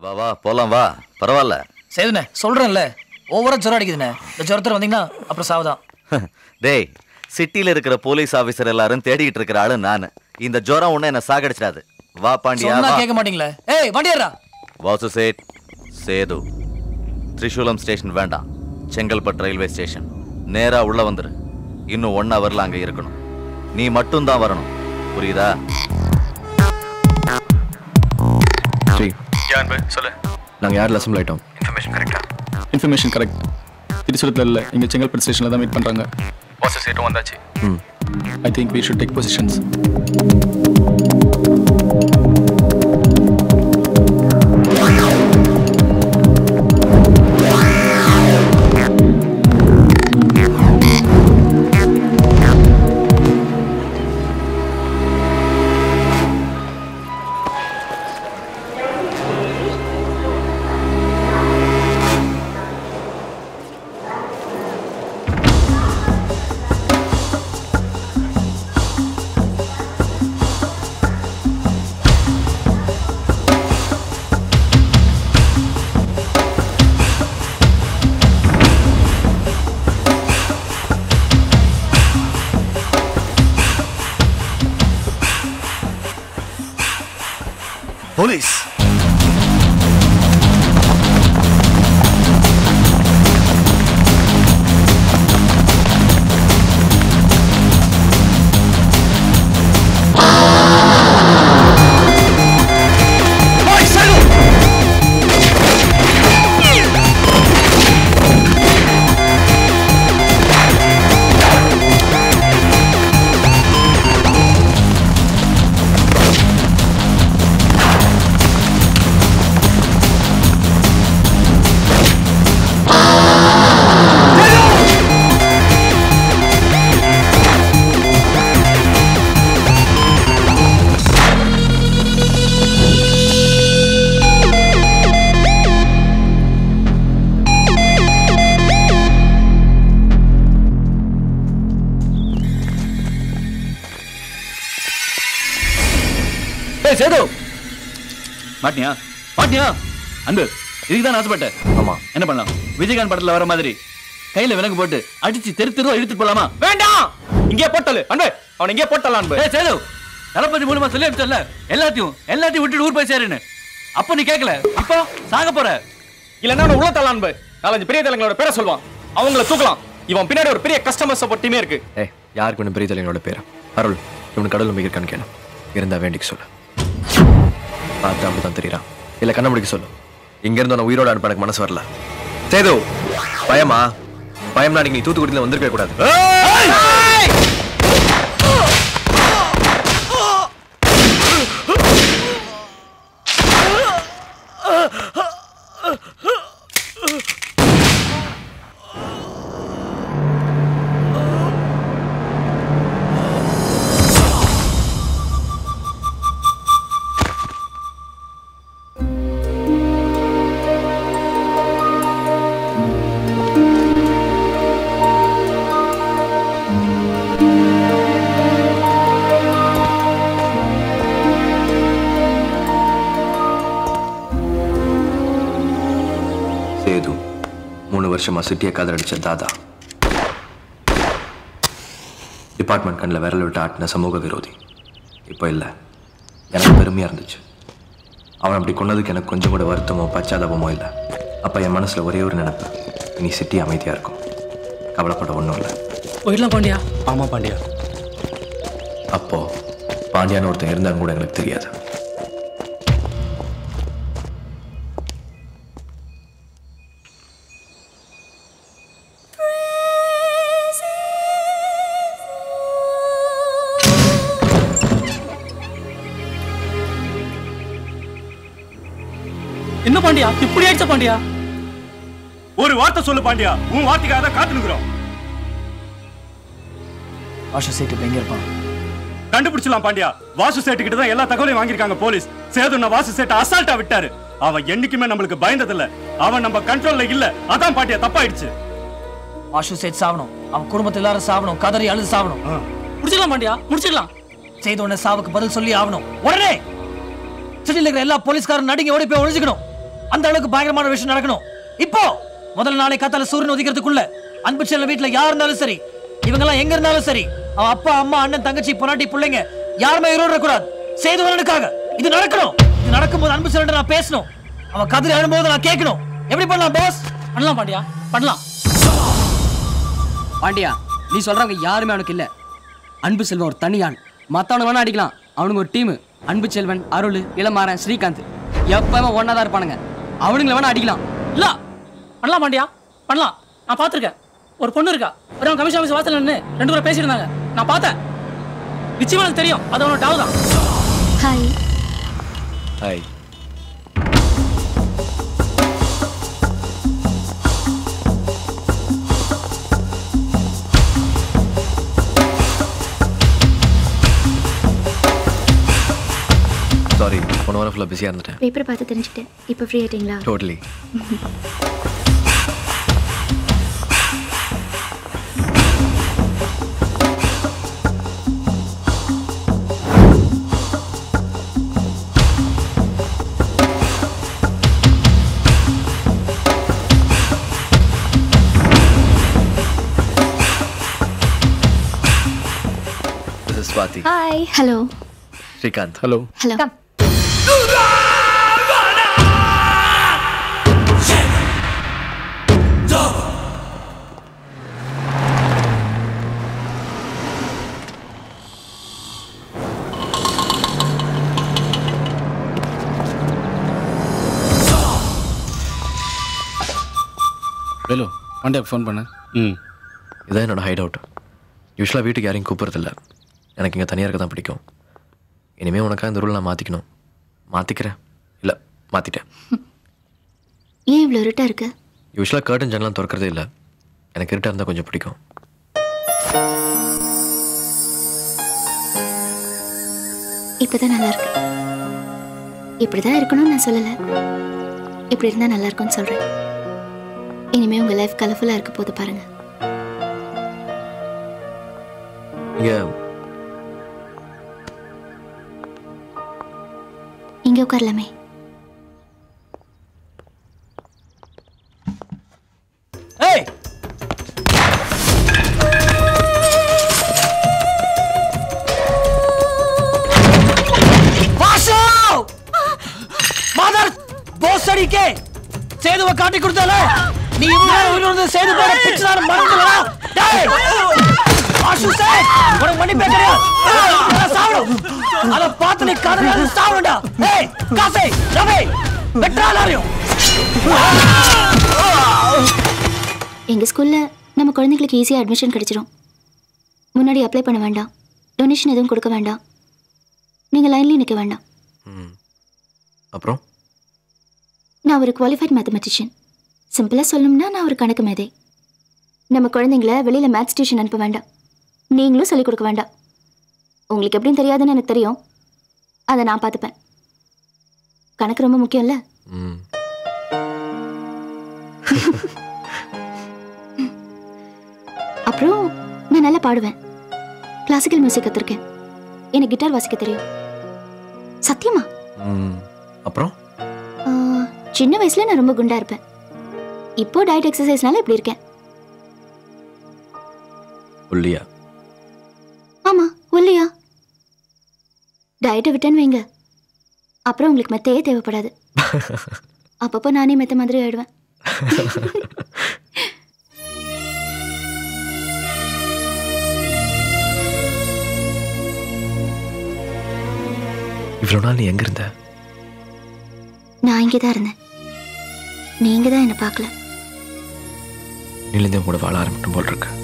வா வா போலாம் வா பரவாயில்ல சேதுண்ணே சொல்றேன்ல ஓவரா ஜுரம் அடிக்குதுண்ணே இந்த ஜுரத்துல வந்தீங்கன்னா அப்புறம் சாவுதான் டேய் சிட்டில இருக்கிற போலீஸ் ஆபீசர் எல்லாரும் தேடிட்டு இருக்கிற ஆளு நானு இந்த ஜுரம் ஒண்ணு என்ன சாகடிச்சிடாது வா பாண்டியா சொன்னா வா. கேட்க மாட்டீங்களே ஏய் வண்டியரா வாசு சேட் சேது திரிசூலம் ஸ்டேஷன் வேண்டாம் செங்கல்பட்டு ரயில்வே ஸ்டேஷன் நேரா உள்ள வந்துரு இன்னும் ஒன் ஹவர்ல அங்க இருக்கணும் நீ மட்டும் தான் வரணும் புரியுதா ஸ்ரீ யான்பு சொல்லு நாங்கள் யாரில் அசம்பிள் ஆயிட்டோம் இன்ஃபர்மேஷன் கரெக்டா இன்ஃபர்மேஷன் கரெக்ட் திருச்சூரத்தில் இல்லை இங்கே செங்கல்பட்டு ஸ்டேஷனில் தான் மீட் பண்ணுறாங்க வாசல் சீட்டும் வந்தாச்சு ம் I think we should take positions police ஏய் சேது மாட்டியா மாட்டியா அன்பு இதுக்கு தான் ஆசைப்பட்டேன் ஆமாம் என்ன பண்ணலாம் விஜயகாந்த் படத்துல வர மாதிரி கையில விலங்கு போட்டு அடிச்சு தெரு தெருவா இழுத்துட்டு போலாமா வேண்டாம் இங்கே போட்டலு அன்பு அவன் இங்கே போட்டலாம் அன்பு ஏய் சேது தளபதி மூலமா சொல்லி அனுப்பிச்சல எல்லாத்தையும் எல்லாத்தையும் விட்டுட்டு ஊர் போய் சேருன்னு அப்ப நீ கேட்கல இப்போ சாக போற இல்லைன்னா அவனை உள்ள தரலாம் அன்பு நாலஞ்சு பெரிய தலைங்களோட பேரை சொல்லுவான் அவங்கள தூக்கலாம் இவன் பின்னாடி ஒரு பெரிய கஸ்டமர் சப்போர்ட் டீமே இருக்கு ஏய் யாருக்கு ஒன்று பெரிய தலைவனோட பேர் அருள் இவனு கடல் நம்பிக்கை இருக்கான்னு கேளு இருந்தா வேண்டிக்கு சொல்லு பார்த்தா அப்படிதான் தெரியறான் இல்ல கண்ண முடிக்க சொல்லு இங்க இருந்து உன்னை உயிரோட அனுப்ப எனக்கு மனசு வரல சேது பயமா பயம்னா நீ தூத்துக்குடியில வந்திருக்க கூடாது சேது மூணு வருஷமா சிட்டியை காதலடிச்ச தாதா டிபார்ட்மெண்ட் கண்ணில் விரல் விட்டு ஆட்டின சமூக விரோதி இப்போ இல்லை எனக்கு பெருமையாக இருந்துச்சு அவன் அப்படி கொன்னதுக்கு எனக்கு கொஞ்சம் கூட வருத்தமோ பச்சாதாபமோ இல்லை அப்போ என் மனசில் ஒரே ஒரு நினைப்பு இனி சிட்டி அமைதியாக இருக்கும் கவலைப்பட ஒன்றும் இல்லை போயிடலாம் பாண்டியா ஆமா பாண்டியா அப்போ பாண்டியான்னு ஒருத்தன் இருந்தான்னு கூட எனக்கு தெரியாது என்ன பாண்டியா இப்படி ஆயிடுச்சா பாண்டியா ஒரு வார்த்தை சொல்லு பாண்டியா உன் வார்த்தைக்காக தான் காத்து நிக்கிறோம் ஆஷா சீட்டு இப்ப எங்க இருப்பான் கண்டுபிடிச்சலாம் பாண்டியா வாசு சேட்டு கிட்ட தான் எல்லா தகவலையும் வாங்கியிருக்காங்க போலீஸ் சேதுன வாசு சேட்டை அசால்ட்டா விட்டாரு அவன் என்னைக்குமே நம்மளுக்கு பயந்தது இல்ல அவன் நம்ம கண்ட்ரோல்ல இல்ல அதான் பாண்டியா தப்பாயிடுச்சு ஆஷு சேட் சாவணும் அவன் குடும்பத்துல எல்லாரும் சாவணும் கதறி அழுது சாவணும் முடிச்சிடலாம் பாண்டியா முடிச்சிடலாம் செய்த உடனே சாவுக்கு பதில் சொல்லி ஆகணும் உடனே சிட்டில இருக்கிற எல்லா போலீஸ்காரன் நடிங்க ஓடி போய் ஒழிச்சுக்கணும் அந்த அளவுக்கு பயங்கரமான விஷயம் நடக்கணும் இப்போ முதல் நாளை காத்தால சூரியன் உதிக்கிறதுக்குள்ள அன்பு செல்ல வீட்டுல யார் இருந்தாலும் சரி இவங்க எல்லாம் எங்க இருந்தாலும் சரி அவன் அப்பா அம்மா அண்ணன் தங்கச்சி பொன்னாட்டி பிள்ளைங்க யாருமே இருக்க கூடாது சேதுவரனுக்காக இது நடக்கணும் இது நடக்கும்போது அன்பு செல்வன் நான் பேசணும் அவன் கதிரை அழும்போது நான் கேட்கணும் எப்படி பண்ணலாம் பாஸ் பண்ணலாம் பாண்டியா பண்ணலாம் பாண்டியா நீ சொல்றவங்க யாருமே அவனுக்கு இல்ல அன்பு செல்வன் ஒரு தனியான் மத்தவனுக்கு வேணா அடிக்கலாம் அவனுங்க ஒரு டீம் அன்பு செல்வன் அருள் இளமாறன் ஸ்ரீகாந்த் எப்பவுமே ஒன்னா தான் இருப்பானுங்க அவனுங்களை வேணா அடிக்கலாம் இல்ல பண்ணலாம் பாண்டியா பண்ணலாம் நான் பார்த்திருக்கேன் ஒரு பொண்ணு இருக்கா ஒரு கமிஷன் ஆஃபீஸ் வாசல்ல நின்னு ரெண்டு பேரும் பேசிட்டு இருந்தாங்க நான் பார்த்தேன் நிச்சயமா எனக்கு தெரியும் அது அவனோட டாவ் தான் ஹாய் ஹாய் சாரி போன வாரம் ஃபுல்லாக பிஸியாக இருந்துட்டேன் பேப்பர் பார்த்து தெரிஞ்சுக்கிட்டேன் இப்போ ஃப்ரீ ஆயிட்டீங்களா totally This is Swati. Hi hello Srikanth hello hello Velu பாண்டியா ஃபோன் பண்ண ம் இதான் என்னோட ஹைட் அவுட் யூஸ்வலாக வீட்டுக்கு யாரையும் கூப்பிட்றதில்ல எனக்கு இங்கே தனியாக இருக்க தான் பிடிக்கும் இனிமேல் உனக்காக இந்த ரூல் நான் மாற்றிக்கணும் மாற்றிக்கிறேன் இல்லை மாற்றிட்டேன் ஏன் இவ்வளோ இருட்டா இருக்கு யூஸ்வலாக கர்டன் ஜன்னலாம் திறக்கிறதே இல்லை எனக்கு இருட்டாக இருந்தால் கொஞ்சம் பிடிக்கும் இப்பதான் நல்லா இருக்கு இப்படிதான் இருக்கணும்னு நான் சொல்லல இப்படி இருந்தா நல்லா இருக்கும்னு சொல்றேன் இனிமே உங்க லைஃப் கலர்ஃபுல்லா இருக்க போது பாருங்க இங்கே இங்க உட்காரலாமே ஏய் வாசு மதர் போஸ்டடி கே சேதுவ காட்டி கொடுத்தால நீ இவ்வளவு உயிர் வந்து சேது பேர பிச்சுதான மறந்துடா டேய் வாசு சே உனக்கு மணி பேக்கறியா சாவணும் அத பார்த்து நீ காதல சாவணும்டா ஏய் காசே ரவி வெட்ரா எல்லாரையும் எங்க ஸ்கூல்ல நம்ம குழந்தைங்களுக்கு ஈஸியா அட்மிஷன் கிடைச்சிரும் முன்னாடி அப்ளை பண்ண வேண்டாம் டொனேஷன் எதுவும் கொடுக்க வேண்டாம் நீங்க லைன்லயே நிக்க வேண்டாம் ம் அப்புறம் நான் ஒரு குவாலிஃபைட் மேத்தமெட்டிஷியன் சிம்பிளாக சொல்லணும்னா நான் ஒரு கணக்கு மேதை நம்ம குழந்தைங்கள வெளியில் மேத்ஸ் டியூஷன் அனுப்ப வேண்டாம் நீங்களும் சொல்லிக் கொடுக்க வேண்டாம் உங்களுக்கு எப்படின்னு தெரியாதுன்னு எனக்கு தெரியும் அதை நான் பார்த்துப்பேன் கணக்கு ரொம்ப முக்கியம்ல ம் அப்புறம் நான் நல்லா பாடுவேன் கிளாசிக்கல் மியூசிக் கற்றுருக்கேன் எனக்கு கிட்டார் வாசிக்க தெரியும் சத்தியமா ம் அப்புறம் ஆ, சின்ன வயசுல நான் ரொம்ப குண்டா இருப்பேன் இப்போ டயட் எக்ஸசைஸ்னால இப்படி இருக்கேன் ஒல்லியா ஆமா ஒல்லியா டயட்டை விட்டேன்னு வைங்க அப்புறம் உங்களுக்கு மெத்தையே தேவைப்படாது அப்பப்போ நானே மெத்த மாதிரி ஆயிடுவேன் இவ்வளோ நாள் நீ எங்கே இருந்த நான் இங்கே தான் இருந்தேன் நீங்க தான் என்னை பார்க்கல நீலேருந்து கூட வாழ ஆரம்பிக்கும் போல் இருக்கு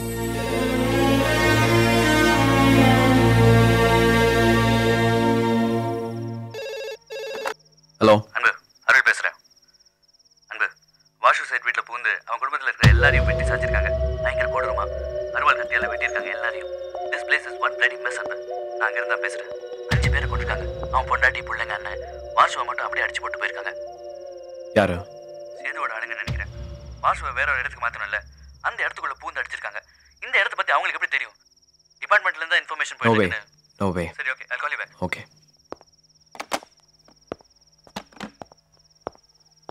ஹலோ அன்பு அருள் பேசுறேன் அன்பு வாஷு சைட் வீட்டில் பூந்து அவன் குடும்பத்தில் இருக்கிற எல்லாரையும் வெட்டி சாச்சிருக்காங்க பயங்கர கொடூரமா அருவாள் கத்தியால வெட்டியிருக்காங்க எல்லாரையும் this place is one bloody mess Anbu நான் அங்கே இருந்தா பேசுறேன் அஞ்சு பேரை கொண்டிருக்காங்க அவன் பொண்டாட்டி பிள்ளைங்க அண்ணன் வாஷுவை மட்டும் அப்படியே அடிச்சு போட்டு போயிருக்காங்க யாரு சேதுவோட ஆளுங்க நினைக்கிறேன் வாஷுவை வேற ஒரு இடத்துக்கு மாத்தணும் இல்ல அந்த இடத்துக்குள்ள பூந்து அடிச்சிருக்காங்க இந்த இடத்த பத்தி அவங்களுக்கு எப்படி தெரியும் டிபார்ட்மெண்ட்ல இருந்து இன்ஃபர்மேஷன் நோ வே போயிட்டு நோ வே சரி okay I call you back okay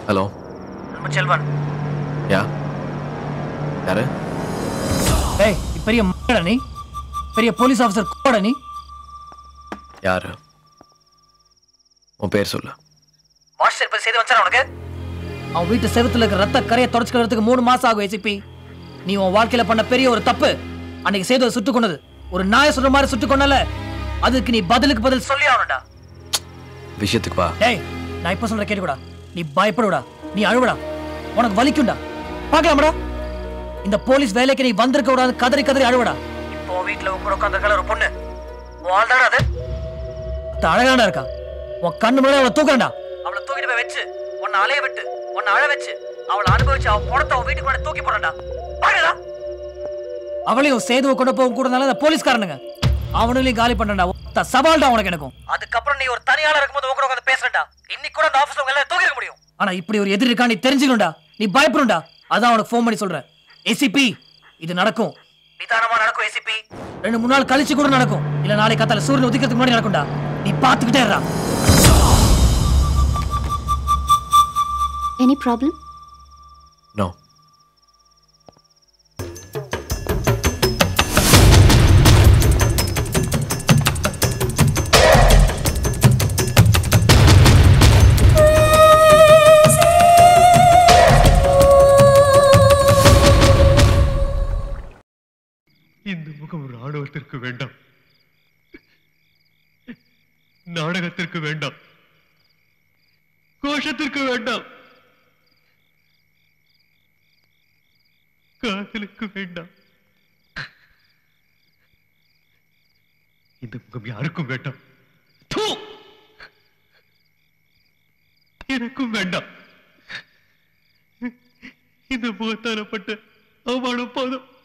hello Selvan யா யாரு டேய் நீ பெரிய மடா நீ பெரிய போலீஸ் ஆஃபீஸர் கோடா நீ யாரு உன் பேர் சொல்லு மாஸ்டர் போய் செய்து வச்சாரா உனக்கு அவன் வீட்டு செவுத்துல இருக்க ரத்த கரையை தொடச்சுக்கிறதுக்கு மூணு மாசம் ஆகும் ஏசிபி நீ உன் வாழ்க்கையில பண்ண பெரிய ஒரு தப்பு அன்னைக்கு சேதுவை சுட்டு கொண்டது ஒரு நாயை சுடுற மாதிரி சுட்டு கொண்டல அதுக்கு நீ பதிலுக்கு பதில் சொல்லி ஆகணும்டா விஷயத்துக்கு வா டேய் நான் இப்ப சொல்ற கேட்டுக்கூடா நீ பயப்படுடா நீ அழுவடா உனக்கு வலிக்கும்டா பார்க்கலாமடா இந்த போலீஸ் வேலைக்கு நீ வந்திருக்க கூடாது கதறி கதறி அழுவடா இப்போ உன் வீட்டுல உங்க உட்காந்துருக்கல ஒரு பொண்ணு உன் ஆள் தானே அது அத்த அழகான இருக்கா உன் கண்ணு முன்னாடி அவளை தூக்குறா அவளை தூக்கிட்டு போய் வச்சு உன்னை அலைய விட்டு உன்னை அழ வச்சு அவளை அனுபவிச்சு அவ பணத்தை அவன் வீட்டுக்கு முன்னாடி தூக்கி போறா பாக்கலா அவளையும் சேதுவை கொண்டு போக கூடனால அந்த போலீஸ்காரனுங்க அவனுங்களையும் காலி பண்ணா சவால்டா உனக்கு எனக்கும் அதுக்கப்புறம் நீ ஒரு தனியாளர் இருக்கும்போது உங்க உட்காந்து பேசுறடா இன்னைக்கு கூட அந்த ஆபீஸ் உங்க எல்லாம் தூக்கிட முடியும் ஆனா இப்படி ஒரு எதிரி இருக்கா நீ தெரிஞ்சுக்கணும்டா நீ பயப்படும்டா அதான் உனக்கு ஃபோன் பண்ணி சொல்றேன் ஏசிபி இது நடக்கும் நிதானமா நடக்கும் ஏசிபி ரெண்டு மூணு நாள் கழிச்சு கூட நடக்கும் இல்ல நாளை காத்தால சூரியன் உதிக்கிறதுக்கு முன்னாடி நடக்கும்டா நீ பாத்துக்கிட்டே இருடா எனி ப்ராப்ளம் நோ இந்த முகம் ராணுவத்திற்கு வேண்டாம் நாடகத்திற்கு வேண்டாம் கோஷத்திற்கு வேண்டாம் காதலுக்கு வேண்டாம் இந்த முகம் யாருக்கும் வேண்டாம் தூ! எனக்கும் வேண்டாம் இந்த முகத்தானப்பட்ட அவமானம் போதும்